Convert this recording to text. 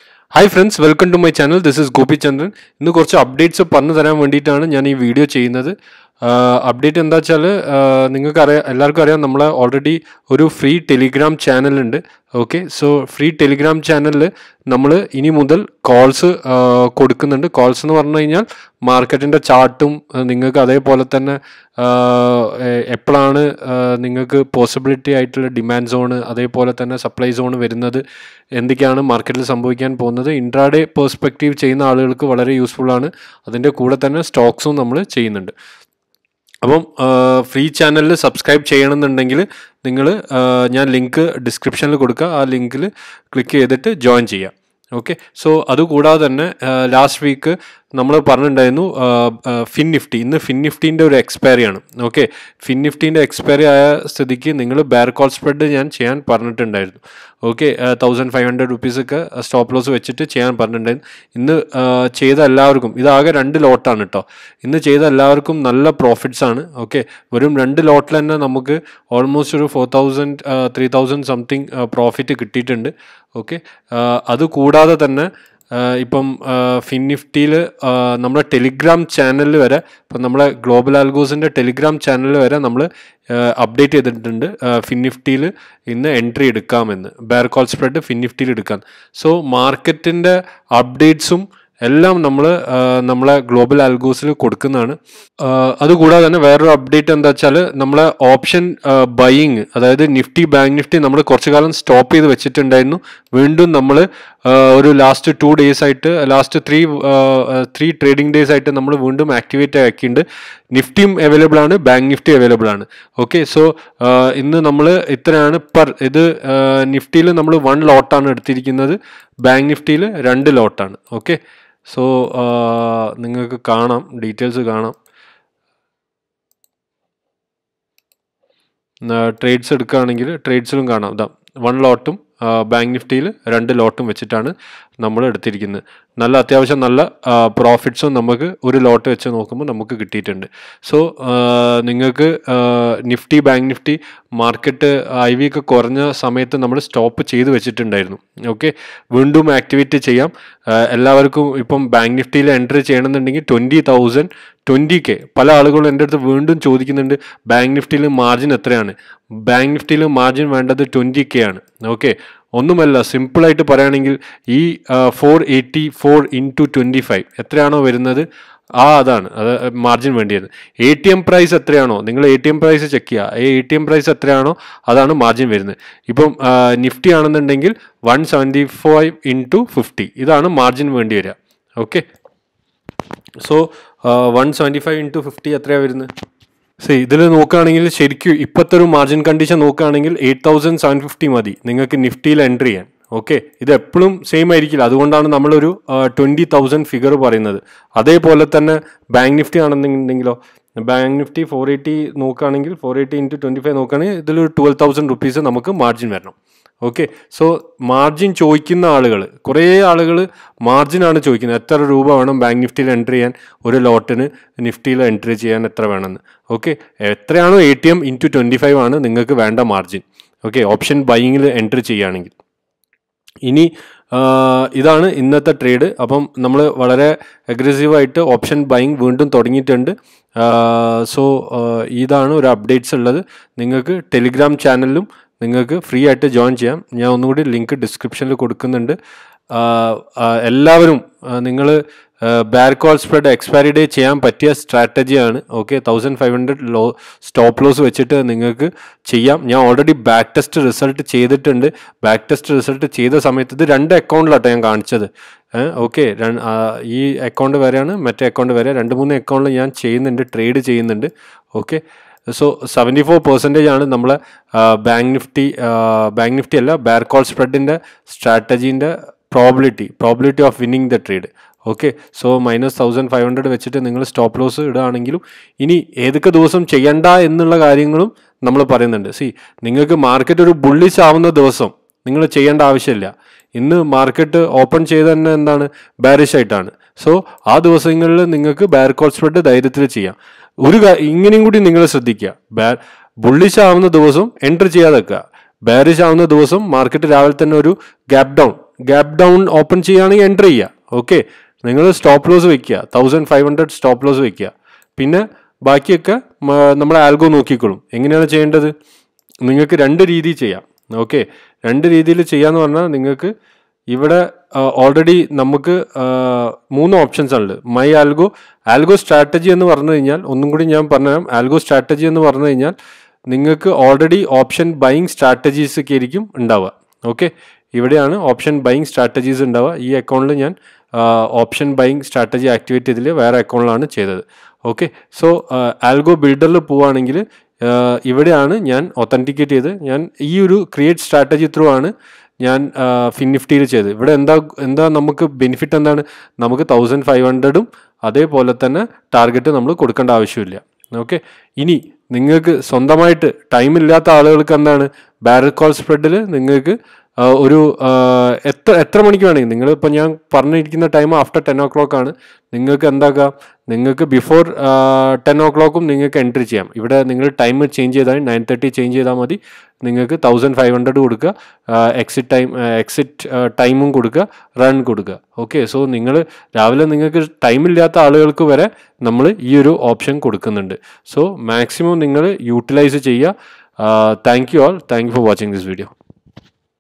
hi friends welcome to my channel this is Gopichandran ഇന്ന് കുറച്ച് updates പറഞ്ഞു തരാൻ വേണ്ടിയിട്ടാണ് ഞാൻ ഈ വീഡിയോ ചെയ്യുന്നത് അപ്ഡേറ്റ് എന്താ വെച്ചാൽ നിങ്ങൾക്ക് അറിയാം എല്ലാവർക്കും അറിയാം നമ്മൾ ഓൾറെഡി ഒരു ഫ്രീ ടെലിഗ്രാം ചാനലുണ്ട് ഓക്കെ സോ ഫ്രീ ടെലിഗ്രാം ചാനലിൽ നമ്മൾ ഇനി മുതൽ കോൾസ് കൊടുക്കുന്നുണ്ട് കോൾസ് എന്ന് പറഞ്ഞു കഴിഞ്ഞാൽ മാർക്കറ്റിൻ്റെ ചാർട്ടും നിങ്ങൾക്ക് അതേപോലെ തന്നെ എപ്പോഴാണ് നിങ്ങൾക്ക് പോസിബിലിറ്റി ആയിട്ടുള്ള ഡിമാൻഡ് സോണ് അതേപോലെ തന്നെ സപ്ലൈ സോൺ വരുന്നത് എന്തൊക്കെയാണ് മാർക്കറ്റിൽ സംഭവിക്കാൻ പോകുന്നത് ഇൻട്രാഡേ പേഴ്സ്പെക്റ്റീവ് ചെയ്യുന്ന ആളുകൾക്ക് വളരെ യൂസ്ഫുൾ ആണ് അതിൻ്റെ കൂടെ തന്നെ സ്റ്റോക്സും നമ്മൾ ചെയ്യുന്നുണ്ട് അപ്പം ഫ്രീ ചാനലിൽ സബ്സ്ക്രൈബ് ചെയ്യണമെന്നുണ്ടെങ്കിൽ നിങ്ങൾ ഞാൻ ലിങ്ക് ഡിസ്ക്രിപ്ഷനിൽ കൊടുക്കുക ആ ലിങ്കിൽ ക്ലിക്ക് ചെയ്തിട്ട് ജോയിൻ ചെയ്യാം ഓക്കെ സോ അതുകൂടാതെ തന്നെ ലാസ്റ്റ് വീക്ക് നമ്മൾ പറഞ്ഞിട്ടുണ്ടായിരുന്നു ഫിൻ നിഫ്റ്റി ഇന്ന് ഫിൻ നിഫ്റ്റീൻ്റെ ഒരു എക്സ്പയറി ആണ് ഓക്കെ ഫിൻ നിഫ്റ്റീൻ്റെ എക്സ്പയറി ആയ സ്ഥിതിക്ക് നിങ്ങൾ ബെയർ കോൾ സ്പ്രെഡ് ഞാൻ ചെയ്യാൻ പറഞ്ഞിട്ടുണ്ടായിരുന്നു ഓക്കെ തൗസൻഡ് ഫൈവ് ഹൺഡ്രഡ് റുപ്പീസൊക്കെ സ്റ്റോപ്പ് ലോസ് വെച്ചിട്ട് ചെയ്യാൻ പറഞ്ഞിട്ടുണ്ടായിരുന്നു ഇന്ന് ചെയ്ത എല്ലാവർക്കും ഇതാകെ രണ്ട് ലോട്ടാണ് കേട്ടോ ഇന്ന് ചെയ്ത എല്ലാവർക്കും നല്ല പ്രോഫിറ്റ്സ് ആണ് ഓക്കെ വെറും രണ്ട് ലോട്ടിൽ തന്നെ നമുക്ക് ഓൾമോസ്റ്റ് ഒരു four thousand three thousand something profit കിട്ടിയിട്ടുണ്ട് ഓക്കെ അത് കൂടാതെ തന്നെ ഇപ്പം ഫിൻ നിഫ്റ്റിയിൽ നമ്മുടെ ടെലിഗ്രാം ചാനലിൽ വരെ ഇപ്പം നമ്മളെ ഗ്ലോബൽ ആൽഗോസിൻ്റെ ടെലിഗ്രാം ചാനലിൽ വരെ നമ്മൾ അപ്ഡേറ്റ് ചെയ്തിട്ടുണ്ട് ഫിൻ നിഫ്റ്റിയിൽ ഇന്ന് എൻട്രി എടുക്കാമെന്ന് ബെയർ കോൾ സ്പ്രെഡ് ഫിൻ നിഫ്റ്റിയിൽ എടുക്കാം സോ മാർക്കറ്റിൻ്റെ അപ്ഡേറ്റ്സും എല്ലാം നമ്മൾ നമ്മളെ ഗ്ലോബൽ ആൽഗോസിൽ കൊടുക്കുന്നതാണ് അതുകൂടാതെ തന്നെ വേറൊരു അപ്ഡേറ്റ് എന്താ വെച്ചാൽ നമ്മളെ ഓപ്ഷൻ ബൈയിങ് അതായത് നിഫ്റ്റി ബാങ്ക് നിഫ്റ്റി നമ്മൾ കുറച്ചു കാലം സ്റ്റോപ്പ് ചെയ്ത് വെച്ചിട്ടുണ്ടായിരുന്നു വീണ്ടും നമ്മൾ ഒരു ലാസ്റ്റ് ടു ഡേയ്സ് ആയിട്ട് last three three trading days ആയിട്ട് നമ്മൾ വീണ്ടും ആക്ടിവേറ്റ് ആക്കിയിട്ടുണ്ട് നിഫ്റ്റിയും അവൈലബിൾ ആണ് ബാങ്ക് നിഫ്റ്റി അവൈലബിൾ ആണ് ഓക്കെ സോ ഇന്ന് നമ്മൾ ഇത്രയാണ് പെർ ഇത് നിഫ്റ്റിയിൽ നമ്മൾ വൺ ലോട്ടാണ് എടുത്തിരിക്കുന്നത് ബാങ്ക് നിഫ്റ്റിയിൽ രണ്ട് ലോട്ടാണ് ഓക്കെ സോ നിങ്ങൾക്ക് കാണാം ഡീറ്റെയിൽസ് കാണാം ട്രേഡ്സ് എടുക്കുകയാണെങ്കിൽ ട്രേഡ്സിലും കാണാം ഇതാ വൺ ലോട്ടും ബാങ്ക് നിഫ്റ്റിയിൽ രണ്ട് ലോട്ടും വെച്ചിട്ടാണ് നമ്മൾ എടുത്തിരിക്കുന്നത് നല്ല അത്യാവശ്യം നല്ല പ്രോഫിറ്റ്സും നമുക്ക് ഒരു ലോട്ട് വെച്ച് നോക്കുമ്പോൾ നമുക്ക് കിട്ടിയിട്ടുണ്ട് സോ നിങ്ങൾക്ക് nifty bank nifty market I V ഒക്കെ കുറഞ്ഞ സമയത്ത് നമ്മൾ സ്റ്റോപ്പ് ചെയ്ത് വെച്ചിട്ടുണ്ടായിരുന്നു ഓക്കെ വീണ്ടും ആക്ടിവേറ്റ് ചെയ്യാം എല്ലാവർക്കും ഇപ്പം ബാങ്ക് നിഫ്റ്റിയിൽ എൻട്രി ചെയ്യണമെന്നുണ്ടെങ്കിൽ ട്വൻറ്റി തൗസൻഡ് ട്വൻറ്റി കെ പല ആളുകളും എൻ്റെ അടുത്ത് വീണ്ടും ചോദിക്കുന്നുണ്ട് ബാങ്ക് നിഫ്റ്റിയിൽ മാർജിൻ എത്രയാണ് ബാങ്ക് നിഫ്റ്റിയിൽ മാർജിൻ വേണ്ടത് ട്വൻറ്റി കെ ആണ് ഓക്കെ ഒന്നുമല്ല സിമ്പിളായിട്ട് പറയുകയാണെങ്കിൽ ഈ four eighty four into twenty five എത്രയാണോ വരുന്നത് ആ അതാണ് അത് മാർജിൻ വേണ്ടിയത് എ ടി എം പ്രൈസ് എത്രയാണോ നിങ്ങൾ A T M price check ചെയ്യുക എ ടി എം പ്രൈസ് എത്രയാണോ അതാണ് മാർജിൻ വരുന്നത് ഇപ്പം നിഫ്റ്റി ആണെന്നുണ്ടെങ്കിൽ one seventy five into fifty ഇതാണ് മാർജിൻ വേണ്ടി വരിക okay so one seventy five into fifty എത്രയാണ് വരുന്നത് സി ഇതിൽ നോക്കുകയാണെങ്കിൽ ശരിക്കും ഇപ്പോഴത്തെ ഒരു മാർജിൻ കണ്ടീഷൻ നോക്കുകയാണെങ്കിൽ എയ്റ്റ് തൗസൻഡ് സെവൻ ഫിഫ്റ്റി മതി നിങ്ങൾക്ക് നിഫ്റ്റിയിൽ എൻട്രി ചെയ്യാൻ ഓക്കെ ഇത് എപ്പോഴും സെയിം ആയിരിക്കില്ല അതുകൊണ്ടാണ് നമ്മളൊരു ട്വൻറ്റി തൗസൻഡ് ഫിഗർ പറയുന്നത് അതേപോലെ തന്നെ ബാങ്ക് നിഫ്റ്റി ആണെന്നുണ്ടെങ്കിലോ ബാങ്ക് നിഫ്റ്റി ഫോർ എയ്റ്റി നോക്കുകയാണെങ്കിൽ four eighty into twenty five നോക്കുകയാണെങ്കിൽ ഇതിലൊരു ട്വൽവ് തൗസൻഡ് റുപ്പീസ് നമുക്ക് മാർജിൻ വരണം ഓക്കെ സോ മാർജിൻ ചോദിക്കുന്ന ആളുകൾ കുറേ ആളുകൾ മാർജിനാണ് ചോദിക്കുന്നത് എത്ര രൂപ വേണം ബാങ്ക് നിഫ്റ്റിയിൽ എൻട്രി ചെയ്യാൻ ഒരു ലോട്ടിന് നിഫ്റ്റിയിൽ എൻട്രി ചെയ്യാൻ എത്ര വേണമെന്ന് ഓക്കെ എത്രയാണോ A T M into twenty five ആണ് നിങ്ങൾക്ക് വേണ്ട മാർജിൻ ഓക്കെ ഓപ്ഷൻ ബൈയിങ്ങിൽ എൻട്രി ചെയ്യുകയാണെങ്കിൽ ഇനി ഇതാണ് ഇന്നത്തെ ട്രേഡ് അപ്പം നമ്മൾ വളരെ അഗ്രസീവായിട്ട് ഓപ്ഷൻ ബൈയിങ് വീണ്ടും തുടങ്ങിയിട്ടുണ്ട് സോ ഇതാണ് ഒരു അപ്ഡേറ്റ്സ് ഉള്ളത് നിങ്ങൾക്ക് ടെലിഗ്രാം ചാനലിലും നിങ്ങൾക്ക് ഫ്രീ ആയിട്ട് ജോയിൻ ചെയ്യാം ഞാൻ ഒന്നുകൂടി ലിങ്ക് ഡിസ്ക്രിപ്ഷനിൽ കൊടുക്കുന്നുണ്ട് എല്ലാവരും നിങ്ങൾ bear call spread expiry day ചെയ്യാൻ പറ്റിയ സ്ട്രാറ്റജിയാണ് okay thousand five hundred low stop loss വെച്ചിട്ട് നിങ്ങൾക്ക് ചെയ്യാം ഞാൻ ഓൾറെഡി ബാക്ക് ടെസ്റ്റ് റിസൾട്ട് ചെയ്തിട്ടുണ്ട് ബാക്ക് ടെസ്റ്റ് റിസൾട്ട് ചെയ്ത സമയത്ത് ഇത് രണ്ട് അക്കൗണ്ടിലാട്ടോ ഞാൻ കാണിച്ചത് ഓക്കെ ഈ അക്കൗണ്ട് വരെയാണ് മറ്റേ അക്കൗണ്ട് വരെ രണ്ട് മൂന്ന് അക്കൗണ്ടിൽ ഞാൻ ചെയ്യുന്നുണ്ട് ട്രേഡ് ചെയ്യുന്നുണ്ട് okay so seventy four percentage ആണ് നമ്മളെ ബാങ്ക് നിഫ്റ്റി ബാങ്ക് നിഫ്റ്റി അല്ല ബാർ കോൾ സ്പ്രെഡിൻ്റെ സ്ട്രാറ്റജീൻ്റെ probability probability of winning the trade okay so minus thousand five hundred വെച്ചിട്ട് നിങ്ങൾ സ്റ്റോപ്പ് ലോസ് ഇടുകയാണെങ്കിലും ഇനി ഏതൊക്കെ ദിവസം ചെയ്യണ്ട എന്നുള്ള കാര്യങ്ങളും നമ്മൾ പറയുന്നുണ്ട് സി നിങ്ങൾക്ക് മാർക്കറ്റ് ഒരു ബുള്ളിഷ് ആവുന്ന ദിവസം നിങ്ങൾ ചെയ്യേണ്ട ആവശ്യമില്ല ഇന്ന് മാർക്കറ്റ് ഓപ്പൺ ചെയ്ത് തന്നെ എന്താണ് ബാരിഷ് ആയിട്ടാണ് സോ ആ ദിവസങ്ങളിൽ നിങ്ങൾക്ക് ബാർ കോൾ സ്പ്രെഡ് ധൈര്യത്തിൽ ചെയ്യാം ഒരു ഇങ്ങനെയും കൂടി നിങ്ങൾ ശ്രദ്ധിക്കുക ബാ ബുള്ളിഷ് ആവുന്ന ദിവസം എൻട്രി ചെയ്യാതെ വെക്കുക ബാരിഷ് ആവുന്ന ദിവസം മാർക്കറ്റ് രാവിലെ തന്നെ ഒരു gap down gap down open ചെയ്യുകയാണെങ്കിൽ എൻ്റർ ചെയ്യുക ഓക്കെ നിങ്ങൾ സ്റ്റോപ്പ് ലോസ് വെക്കുക thousand five hundred stop loss വെക്കുക പിന്നെ ബാക്കിയൊക്കെ മ- നമ്മുടെ ആൽഗോ നോക്കിക്കോളും എങ്ങനെയാണ് ചെയ്യേണ്ടത് നിങ്ങൾക്ക് രണ്ട് രീതി ചെയ്യാം ഓക്കെ രണ്ട് രീതിയിൽ ചെയ്യാന്ന് പറഞ്ഞാൽ നിങ്ങൾക്ക് ഇവിടെ ഓൾറെഡി നമുക്ക് ആ, മൂന്ന് ഓപ്ഷൻസ് ഉള്ളത് മൈ ആൽഗോ ആൽഗോ സ്ട്രാറ്റജി എന്ന് പറഞ്ഞു കഴിഞ്ഞാൽ ഒന്നും കൂടി ഞാൻ പറഞ്ഞുതരാം ആൽഗോ സ്ട്രാറ്റജി എന്ന് പറഞ്ഞു കഴിഞ്ഞാൽ നിങ്ങൾക്ക് ഓൾറെഡി ഓപ്ഷൻ ബൈയിങ് സ്ട്രാറ്റജീസ് ഒക്കെ ആയിരിക്കും ഉണ്ടാവുക ഓക്കെ ഇവിടെയാണ് ഓപ്ഷൻ ബൈയിങ് സ്ട്രാറ്റജീസ് ഉണ്ടാവുക ഈ അക്കൗണ്ടിൽ ഞാൻ ഓപ്ഷൻ ബൈയിങ് സ്ട്രാറ്റജി ആക്ടിവേറ്റ് ചെയ്തില്ല വേറെ അക്കൗണ്ടിലാണ് ചെയ്തത് ഓക്കെ സോ ആൽഗോ ബിൽഡറിൽ പോവുകയാണെങ്കിൽ ഇവിടെയാണ് ഞാൻ ഒത്തൻറ്റിക്കേറ്റ് ചെയ്ത് ഞാൻ ഈ ഒരു ക്രിയേറ്റ് സ്ട്രാറ്റജി ത്രൂ ആണ് ഞാൻ ഫിൻ നിഫ്റ്റിയിൽ ചെയ്തത് ഇവിടെ എന്താ എന്താ നമുക്ക് ബെനിഫിറ്റ് എന്താണ് നമുക്ക് തൗസൻഡ് ഫൈവ് ഹൺഡ്രഡും അതേപോലെ തന്നെ ടാർഗറ്റ് നമ്മൾ കൊടുക്കേണ്ട ആവശ്യമില്ല ഓക്കെ ഇനി നിങ്ങൾക്ക് സ്വന്തമായിട്ട് ടൈം ഇല്ലാത്ത ആളുകൾക്ക് എന്താണ് ബാരൽ കോൾ സ്പ്രെഡിൽ നിങ്ങൾക്ക് ആ, ഒരു ആ, എത്ര എത്ര മണിക്ക് വേണമെങ്കിൽ നിങ്ങൾ ഇപ്പം ഞാൻ പറഞ്ഞിരിക്കുന്ന time after ten o'clock ആണ് നിങ്ങൾക്ക് എന്താക്കാം നിങ്ങൾക്ക് ബിഫോർ ടെൻ ഓ ക്ലോക്കും നിങ്ങൾക്ക് എൻട്രി ചെയ്യാം ഇവിടെ നിങ്ങൾ ടൈം ചേഞ്ച് ചെയ്താൽ നയൻ തേർട്ടി ചേഞ്ച് ചെയ്താൽ മതി നിങ്ങൾക്ക് തൗസൻഡ് ഫൈവ് ഹൺഡ്രഡ് കൊടുക്കുക എക്സിറ്റ് ടൈം എക്സിറ്റ് ടൈമും കൊടുക്കുക റൺ കൊടുക്കുക ഓക്കെ സോ നിങ്ങൾ രാവിലെ നിങ്ങൾക്ക് ടൈമില്ലാത്ത ആളുകൾക്ക് വരെ നമ്മൾ ഈ ഒരു ഓപ്ഷൻ കൊടുക്കുന്നുണ്ട് സോ മാക്സിമം നിങ്ങൾ യൂട്ടിലൈസ് ചെയ്യുക thank you all thank you for watching this video